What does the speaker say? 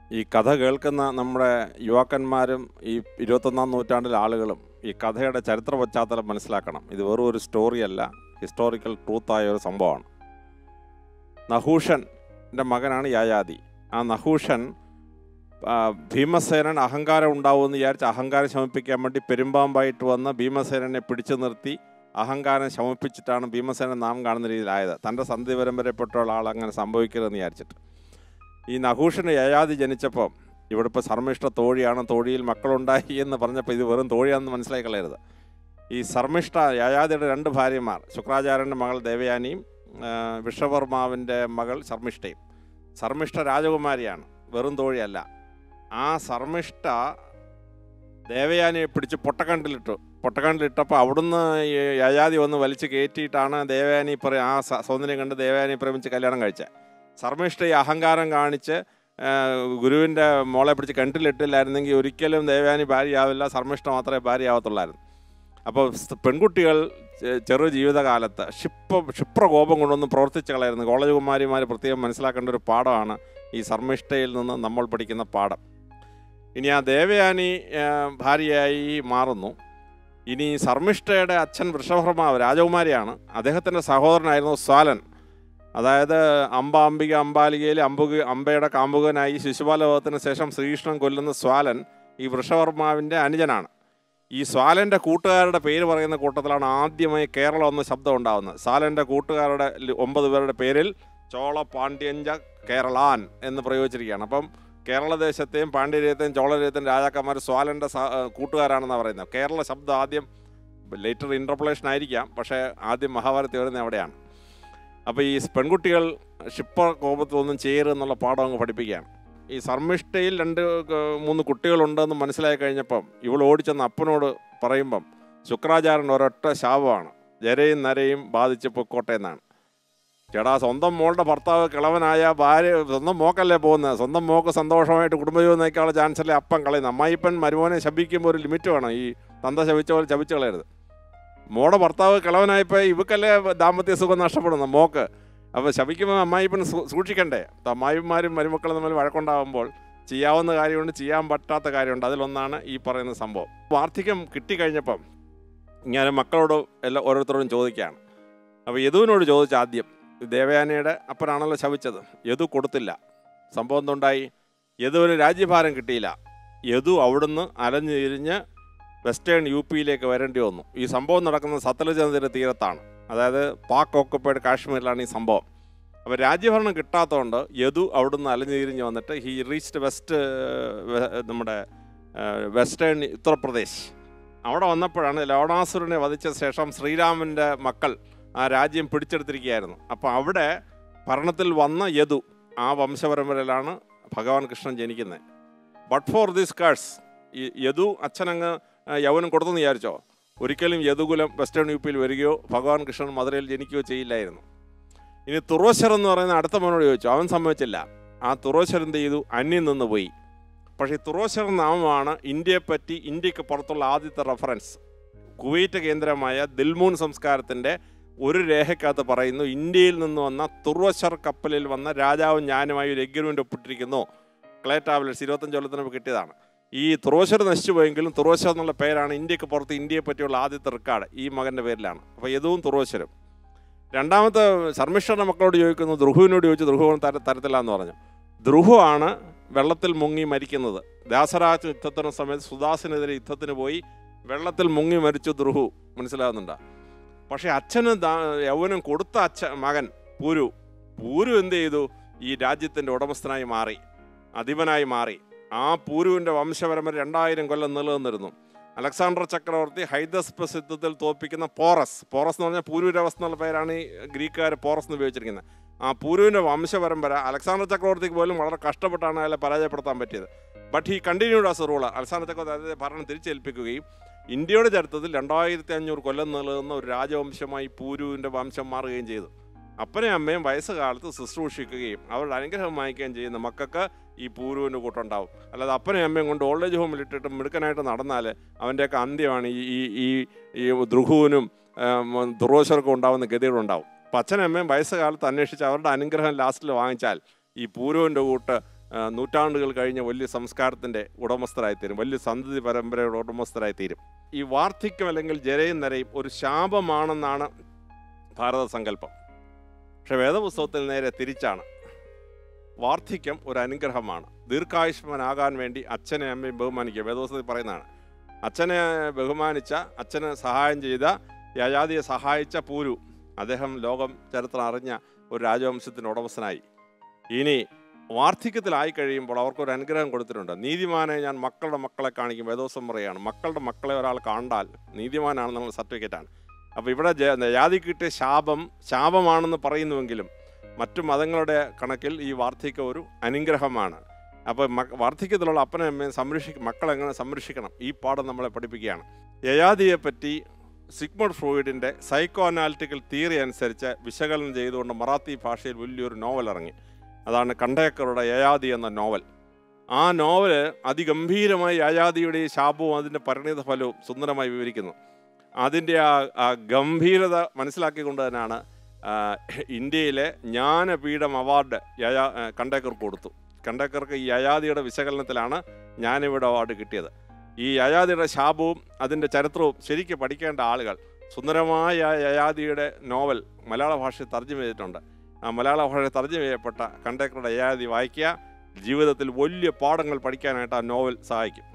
ഈ കഥ കേൾക്കുന്ന നമ്മുടെ യുവാക്കന്മാരും ഈ ഇരുപത്തൊന്നാം നൂറ്റാണ്ടിലെ ആളുകളും ഈ കഥയുടെ ചരിത്ര പശ്ചാത്തലം മനസ്സിലാക്കണം ഇത് വെറും ഒരു സ്റ്റോറിയല്ല ഹിസ്റ്റോറിക്കൽ ട്രൂത്തായ ഒരു സംഭവമാണ് നഹൂഷൻ്റെ മകനാണ് യായാതി ആ നഹൂഷൻ ആ, ഭീമസേനൻ അഹങ്കാരം ഉണ്ടാവുമെന്ന് വിചാരിച്ച് അഹങ്കാരം ശമിപ്പിക്കാൻ വേണ്ടി പെരുമ്പാമ്പായിട്ട് വന്ന് ഭീമസേനനെ പിടിച്ചു നിർത്തി അഹങ്കാരം ശമിപ്പിച്ചിട്ടാണ് ഭീമസേനൻ നാം കാണുന്ന രീതിയിലായത് തൻ്റെ സന്ധി പരമ്പരപ്പെട്ട ആൾ അങ്ങനെ സംഭവിക്കരുതെന്ന് വിചാരിച്ചിട്ട് ഈ നഹൂഷന് യയാതി ജനിച്ചപ്പോൾ ഇവിടെ ഇപ്പോൾ സർമ്മിഷ്ട തോഴിയാണ് തോഴിയിൽ മക്കളുണ്ടായി എന്ന് പറഞ്ഞപ്പോൾ ഇത് വെറും തോഴിയാണെന്ന് മനസ്സിലാക്കി കളയരുത് ഈ സർമ്മിഷ്ട യയാതിയുടെ രണ്ട് ഭാര്യമാർ ശുക്രാചാര്യൻ്റെ മകൾ ദേവയാനിയും ആ, വിഷവർമാവിൻ്റെ മകൾ ശർമ്മിഷ്ഠയും സർമ്മിഷ്ഠ രാജകുമാരിയാണ് വെറും തോഴിയല്ല ആ സർമ്മിഷ്ഠ ദേവയാനിയെ പിടിച്ച് പൊട്ടക്കണ്ടിലിട്ടു പൊട്ടക്കണ്ടിലിട്ടപ്പോൾ അവിടുന്ന് ഈ യയാതി വന്ന് വലിച്ച് കയറ്റിയിട്ടാണ് ദേവയാനി പ്ര ആ സ- സൗന്ദര്യം കണ്ട് ദേവയാനി പ്രേമിച്ച് കല്യാണം കഴിച്ചത് സർമ്മിഷ്ഠ ഈ അഹങ്കാരം കാണിച്ച് ആ, ഗുരുവിൻ്റെ മോളെ പിടിച്ച് കിണറ്റിലിട്ടില്ലായിരുന്നെങ്കിൽ ഒരിക്കലും ദേവയാനി ഭാര്യയാവില്ല സർമ്മിഷ്ഠ മാത്രമേ ഭാര്യയാവത്തുള്ളായിരുന്നു അപ്പോൾ സ് പെൺകുട്ടികൾ ചെ- ചെറു ജീവിതകാലത്ത് ക്ഷിപ്ര ക്ഷിപ്രകോപം കൊണ്ടൊന്നും പ്രവർത്തിച്ച് കളയായിരുന്നു കോളേജ് കുമാരിമാർ പ്രത്യേകം മനസ്സിലാക്കേണ്ട ഒരു പാഠമാണ് ഈ സർമ്മിഷ്ഠയിൽ നിന്ന് നമ്മൾ പഠിക്കുന്ന പാഠം ഇനി ആ ദേവയാനി ആ, ഭാര്യയായി മാറുന്നു ഇനി സർമ്മിഷ്ഠയുടെ അച്ഛൻ വൃഷഭർമാവ് രാജകുമാരിയാണ് അദ്ദേഹത്തിൻ്റെ സഹോദരനായിരുന്നു സ്വാലൻ അതായത് അമ്പ അംബിക അംബാലികയിൽ അമ്പുക അമ്പയുടെ കാമ്പുകനായി ശിശുപാലഭവത്തിന് ശേഷം ശ്രീകൃഷ്ണൻ കൊല്ലുന്ന സ്വാലൻ ഈ വൃഷവർമാവിൻ്റെ അനുജനാണ് ഈ സ്വാലൻ്റെ കൂട്ടുകാരുടെ പേര് പറയുന്ന കൂട്ടത്തിലാണ് ആദ്യമായി കേരളം എന്ന ശബ്ദം ഉണ്ടാകുന്നത് സ്വാലൻ്റെ കൂട്ടുകാരുടെ ലി- ഒമ്പത് പേരുടെ പേരിൽ ചോള പാണ്ഡ്യഞ്ച കേരളാൻ എന്ന് പ്രയോഗിച്ചിരിക്കുകയാണ് അപ്പം കേരളദേശത്തെയും പാണ്ഡ്യരേത്തെയും ചോളരേത്തെയും രാജാക്കന്മാർ സ്വാലൻ്റെ സ- ആ, കൂട്ടുകാരാണെന്നാണ് പറയുന്നത് കേരള ശബ്ദം ആദ്യം ലേറ്റർ ഇൻ്റർപ്രലേഷൻ ആയിരിക്കാം പക്ഷേ ആദ്യം മഹാഭാരതത്തിൽ വരുന്നത് അവിടെയാണ് അപ്പോൾ ഈ പെൺകുട്ടികൾ ക്ഷിപ്ര കോപത്തിലൊന്നും ചെയ്യരുതെന്നുള്ള പാഠം അങ്ങ് പഠിപ്പിക്കുകയാണ് ഈ സർമ്മിഷ്ഠയിൽ രണ്ട് ക- മൂന്ന് കുട്ടികളുണ്ടെന്ന് മനസ്സിലായി കഴിഞ്ഞപ്പം ഇവൾ ഓടിച്ചെന്ന് അപ്പനോട് പറയുമ്പം ശുക്രാചാര്യൻ ഒരൊറ്റ ശാപമാണ് ജരയും നരയും ബാധിച്ച് പൊക്കോട്ടെ എന്നാണ് ചേടാ സ്വന്തം മോളുടെ ഭർത്താവ് കിളവനായ ഭാര്യ സ്വന്തം മോക്കല്ലേ പോകുന്നത് സ്വന്തം മോക്ക് സന്തോഷമായിട്ട് കുടുംബജീവൻ നയിക്കാനുള്ള ചാൻസ് അല്ലേ അപ്പം കളയുന്നത് അമ്മായിപ്പൻ മരുമോനെ ശപിക്കുമ്പോൾ ഒരു ലിമിറ്റ് വേണം ഈ തന്ത ശപിച്ച പോലെ ശപിച്ച് കളയരുത് മോടെ ഭർത്താവ് കിളവനായപ്പോൾ ഇവക്കല്ലേ ദാമ്പത്യ സുഖം നഷ്ടപ്പെടുന്നു മോക്ക് അപ്പോൾ ശപിക്കുമ്പോൾ അമ്മായിപ്പൻ സൂ- സൂക്ഷിക്കണ്ടേ അമ്മായിമാരും മരുമക്കളും തമ്മിൽ വഴക്കുണ്ടാകുമ്പോൾ ചെയ്യാവുന്ന കാര്യമുണ്ട് ചെയ്യാൻ പറ്റാത്ത കാര്യമുണ്ട് അതിലൊന്നാണ് ഈ പറയുന്ന സംഭവം വാർദ്ധക്യം കിട്ടിക്കഴിഞ്ഞപ്പം ഞാൻ മക്കളോട് എല്ലാ ഓരോരുത്തരോടും ചോദിക്കുകയാണ് അപ്പോൾ യദുവിനോട് ചോദിച്ച ആദ്യം ദേവയാനയുടെ അപ്പനാണല്ലോ ശപിച്ചത് യദു കൊടുത്തില്ല സംഭവം എന്തുണ്ടായി യദുവിന് രാജ്യഭാരം കിട്ടിയില്ല യദു അവിടുന്ന് അലഞ്ഞു തിരിഞ്ഞ് വെസ്റ്റേൺ യു പിയിലേക്ക് വരേണ്ടി വന്നു ഈ സംഭവം നടക്കുന്നത് സത്ലജ് നദിയുടെ തീരത്താണ് അതായത് പാക് ഓക്കുപ്പൈഡ് കാശ്മീരിലാണ് ഈ സംഭവം അപ്പോൾ രാജ്യഭരണം കിട്ടാത്തതുകൊണ്ട് യദു അവിടുന്ന് അലഞ്ഞു തിരിഞ്ഞ് വന്നിട്ട് ഹി റീച്ച്ഡ് വെസ്റ്റ് വെ- നമ്മുടെ ഏഹ്, വെസ്റ്റേൺ ഉത്തർപ്രദേശ് അവിടെ വന്നപ്പോഴാണ് ലവണാസുരനെ വധിച്ച ശേഷം ശ്രീരാമൻ്റെ മക്കൾ ആ രാജ്യം പിടിച്ചെടുത്തിരിക്കുകയായിരുന്നു അപ്പോൾ അവിടെ ഭരണത്തിൽ വന്ന യദു ആ വംശപരമ്പരയിലാണ് ഭഗവാൻ കൃഷ്ണൻ ജനിക്കുന്നത് ബട്ട് ഫോർ ദിസ് കാഴ്സ് ഈ യദു അച്ഛനങ്ങ് ആ, യൗവനം കൊടുത്തെന്ന് വിചാരിച്ചോ ഒരിക്കലും യദുകുലം വെസ്റ്റേൺ യു പിയിൽ വരികയോ ഭഗവാൻ കൃഷ്ണൻ മധുരയിൽ ജനിക്കുകയോ ചെയ്യില്ലായിരുന്നു ഇനി തുറോശർ എന്ന് പറയുന്ന അടുത്ത മോനോട് ചോദിച്ചു അവൻ സമ്മതിച്ചില്ല ആ തുറോശർ എന്ത് ചെയ്തു അന്യം നിന്ന് പോയി പക്ഷേ ഈ തുറോശർ നാമമാണ് ഇന്ത്യയെപ്പറ്റി ഇന്ത്യക്ക് പുറത്തുള്ള ആദ്യത്തെ റെഫറൻസ് കുവൈറ്റ് കേന്ദ്രമായ ദിൽമൂൺ സംസ്കാരത്തിൻ്റെ ഒരു രേഖക്കകത്ത് പറയുന്നു ഇന്ത്യയിൽ നിന്ന് വന്ന തുറോശർ കപ്പലിൽ വന്ന രാജാവും ഞാനുമായി ഒരു എഗ്രിമെൻ്റ് ഒപ്പിട്ടിരിക്കുന്നു ക്ലേ ടാബ്ലറ്റ്സ് ഇരുപത്തഞ്ച് കൊല്ലത്തിന് കിട്ടിയതാണ് ഈ തുറോശർ നശിച്ചു പോയെങ്കിലും തുറോശർ എന്നുള്ള പേരാണ് ഇന്ത്യക്ക് പുറത്ത് ഇന്ത്യയെ പറ്റിയുള്ള ആദ്യത്തെ റെക്കാർഡ് ഈ മകൻ്റെ പേരിലാണ് അപ്പോൾ യദുവും തുറോശരും രണ്ടാമത്തെ ശർമ്മിഷ്ഠയുടെ മക്കളോട് ചോദിക്കുന്നു ദ്രുഹുവിനോട് ചോദിച്ചു ദ്രുഹു തര തരത്തില്ല എന്ന് പറഞ്ഞു ദ്രുഹു ആണ് വെള്ളത്തിൽ മുങ്ങി മരിക്കുന്നത് ദാസരാജ് യുദ്ധത്തിന് സമയത്ത് സുദാസിനെതിരെ യുദ്ധത്തിന് പോയി വെള്ളത്തിൽ മുങ്ങി മരിച്ചു ദ്രുഹു മനസ്സിലാകുന്നുണ്ടോ പക്ഷേ അച്ഛന് ദാ- യൗവനം കൊടുത്ത അച്ഛ മകൻ പൂരു പൂരു എന്ത് ചെയ്തു ഈ രാജ്യത്തിൻ്റെ ഉടമസ്ഥനായി മാറി അധിപനായി മാറി ആ പൂരുവിൻ്റെ വംശപരമ്പര രണ്ടായിരം കൊല്ലം നിലനിന്നിരുന്നു അലക്സാണ്ടർ ചക്രവർത്തി ഹൈദസ്പസ് യുദ്ധത്തിൽ തോൽപ്പിക്കുന്ന പോറസ് പോറസ് എന്ന് പറഞ്ഞാൽ പൂരുരവസ് എന്നുള്ള പേരാണ് ഈ ഗ്രീക്കുകാർ പോറസ് എന്ന് ഉപയോഗിച്ചിരിക്കുന്നത് ആ പൂരുവിൻ്റെ വംശപരമ്പര അലക്സാണ്ടർ ചക്രവർത്തിക്ക് പോലും വളരെ കഷ്ടപ്പെട്ടാണ് അയാളെ പരാജയപ്പെടുത്താൻ പറ്റിയത് ബട്ട് ഈ കണ്ടിന്യൂഡ് ആസ് റൂളർ അലക്സാണ്ടർ ചക്രവർത്തി അദ്ദേഹത്തെ ഭരണം തിരിച്ചേൽപ്പിക്കുകയും ഇന്ത്യയുടെ ചരിത്രത്തിൽ രണ്ടായിരത്തി അഞ്ഞൂറ് കൊല്ലം നിലനിന്ന ഒരു രാജവംശമായി പൂരുവിൻ്റെ വംശം മാറുകയും ചെയ്തു അപ്പനെയും അമ്മയും വയസ്സുകാലത്ത് ശുശ്രൂഷിക്കുകയും അവരുടെ അനുഗ്രഹം വാങ്ങിക്കുകയും ചെയ്യുന്ന മക്കൾക്ക് ഈ പൂരുവിൻ്റെ കൂട്ടുണ്ടാവും അല്ലാതെ അപ്പനെയും അമ്മയും കൊണ്ട് ഓൾഡ് ഏജ് ഹോമിൽ ഇട്ടിട്ട് മിടുക്കനായിട്ട് നടന്നാൽ അവൻ്റെയൊക്കെ അന്ത്യമാണ് ഈ ഈ ഈ ഈ ദ്രുഹുവിനും ദുർവശർക്കും ഉണ്ടാവുന്ന ഗതികളുണ്ടാവും അപ്പം അച്ഛനും അമ്മയും വയസ്സുകാലത്ത് അന്വേഷിച്ച് അവരുടെ അനുഗ്രഹം ലാസ്റ്റിൽ വാങ്ങിച്ചാൽ ഈ പൂരുവിൻ്റെ കൂട്ട് ആ, നൂറ്റാണ്ടുകൾ കഴിഞ്ഞ വലിയ സംസ്കാരത്തിൻ്റെ ഉടമസ്ഥരായിത്തീരും വലിയ സന്തതി പരമ്പരയുടെ ഉടമസ്ഥരായിത്തീരും ഈ വാർദ്ധക്യം അല്ലെങ്കിൽ ജരയും നരയും ഒരു ശാപമാണെന്നാണ് ഭാരത സങ്കല്പം പക്ഷെ വേദപുസ്തകത്തിൽ നേരെ തിരിച്ചാണ് വാർദ്ധക്യം ഒരു അനുഗ്രഹമാണ് ദീർഘായുഷ്മനാകാൻ വേണ്ടി അച്ഛനെ അമ്മയും ബഹുമാനിക്കുക വേദപുസ്തകത്തിൽ പറയുന്നതാണ് അച്ഛനെ ബഹുമാനിച്ച അച്ഛന് സഹായം ചെയ്ത യയാതിയെ സഹായിച്ച പൂരു അദ്ദേഹം ലോകം ചരിത്രം അറിഞ്ഞ ഒരു രാജവംശത്തിൻ്റെ ഉടമസ്ഥനായി ഇനി വാർദ്ധക്യത്തിലായി കഴിയുമ്പോൾ അവർക്കൊരു അനുഗ്രഹം കൊടുത്തിട്ടുണ്ട് നീതിമാനെ ഞാൻ മക്കളുടെ മക്കളെ കാണിക്കും വേദോസം പറയുകയാണ് മക്കളുടെ മക്കളെ ഒരാൾ കണ്ടാൽ നീതിമാനാണ് നമ്മൾ സർട്ടിഫിക്കറ്റാണ് അപ്പോൾ ഇവിടെ ജ- ജാതി കിട്ടിയ ശാപം ശാപമാണെന്ന് പറയുന്നുവെങ്കിലും മറ്റു മതങ്ങളുടെ കണക്കിൽ ഈ വാർദ്ധക്യം ഒരു അനുഗ്രഹമാണ് അപ്പോൾ മ വാർദ്ധക്യത്തിലുള്ള അപ്പനും അമ്മയും സംരക്ഷിക്കും മക്കളെങ്ങനെ സംരക്ഷിക്കണം ഈ പാഠം നമ്മളെ പഠിപ്പിക്കുകയാണ് യയാതിയെ പറ്റി സിഗ്മണ്ട് ഫ്രോയിഡിൻ്റെ സൈക്കോ അനാലിറ്റിക്കൽ തിയറി അനുസരിച്ച് വിശകലനം ചെയ്തുകൊണ്ട് മറാത്തി ഭാഷയിൽ വലിയൊരു നോവൽ ഇറങ്ങി അതാണ് കണ്ടേക്കറുടെ യയാതി എന്ന നോവൽ ആ നോവല് അതിഗംഭീരമായി യയാതിയുടെ ഈ ശാപവും അതിൻ്റെ പരിണിത ഫലവും സുന്ദരമായി വിവരിക്കുന്നു അതിൻ്റെ ആ ആ ഗംഭീരത മനസ്സിലാക്കിക്കൊണ്ട് തന്നെയാണ് ആ, ഇന്ത്യയിലെ ജ്ഞാനപീഠം അവാർഡ് യയാ ആ, കണ്ടേക്കർക്ക് കൊടുത്തു കണ്ടേക്കർക്ക് ഈ യയാതിയുടെ വിശകലനത്തിലാണ് ജ്ഞാനപീഠ അവാർഡ് കിട്ടിയത് ഈ യയാതിയുടെ ശാപവും അതിൻ്റെ ചരിത്രവും ശരിക്കും പഠിക്കേണ്ട ആളുകൾ സുന്ദരമായ യയാതിയുടെ നോവൽ മലയാള ഭാഷയിൽ തർജ്ജമ ചെയ്തിട്ടുണ്ട് ആ മലയാള ഭാഷയിൽ തർജ്ജമ ചെയ്യപ്പെട്ട കണ്ടേക്കറുടെ യയാതി വായിക്കുക ജീവിതത്തിൽ വലിയ പാഠങ്ങൾ പഠിക്കാനായിട്ട് ആ നോവൽ സഹായിക്കും